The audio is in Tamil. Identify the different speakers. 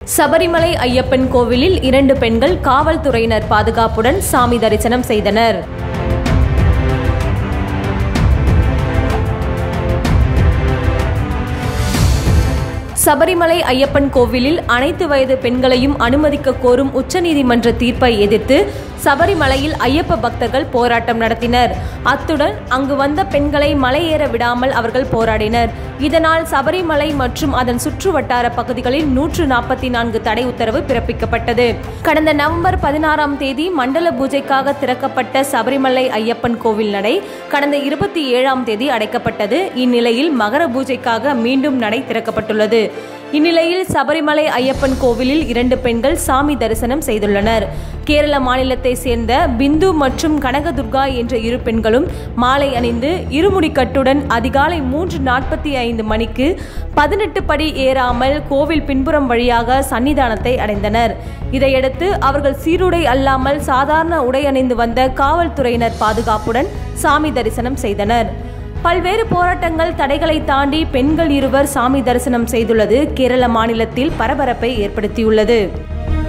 Speaker 1: சபரிமலை ஐயப்பன் கோவிலில் இரண்டு பெண்கள் காவல்துறையினர் பாதுகாப்புடன் சாமி தரிசனம் செய்தனர் சபரிமலை ஐயப்பன் கோவிலில் அனைத்து வயது பெண்களையும் அனுமதிக்க கோரும் உச்சநீதிமன்ற தீர்ப்பை எதிர்த்து சபரிமலையில் ஐயப்ப பக்தர்கள் போராட்டம் நடத்தினர் அத்துடன் அங்கு வந்த பெண்களை மலையேற விடாமல் அவர்கள் போராடினர் இதனால் சபரிமலை மற்றும் அதன் சுற்று வட்டார பகுதிகளில் நூற்று நாற்பத்தி நான்கு தடை உத்தரவு பிறப்பிக்கப்பட்டது கடந்த நவம்பர் பதினாறாம் தேதி மண்டல பூஜைக்காக திறக்கப்பட்ட சபரிமலை ஐயப்பன் கோவில் நடை கடந்த இருபத்தி ஏழாம் தேதி அடைக்கப்பட்டது இந்நிலையில் மகர பூஜைக்காக மீண்டும் நடை திறக்கப்பட்டுள்ளது இந்நிலையில் சபரிமலை ஐயப்பன் கோவிலில் இரண்டு பெண்கள் சாமி தரிசனம் செய்துள்ளனர் கேரள மாநிலத்தை சேர்ந்த பிந்து மற்றும் கனகதுர்கா என்ற இரு பெண்களும் மாலை அணிந்து இருமுடிக்கட்டுடன் அதிகாலை மூன்று நாற்பத்தி ஐந்து மணிக்கு பதினெட்டு படி ஏறாமல் கோவில் பின்புறம் வழியாக சன்னிதானத்தை அடைந்தனர் இதையடுத்து அவர்கள் சீருடை அல்லாமல் சாதாரண உடை அணிந்து வந்த காவல்துறையினர் பாதுகாப்புடன் சாமி தரிசனம் செய்தனர் பல்வேறு போராட்டங்கள் தடைகளை தாண்டி பெண்கள் இருவர் சாமி தரிசனம் செய்துள்ளது கேரள மாநிலத்தில் பரபரப்பை ஏற்படுத்தியுள்ளது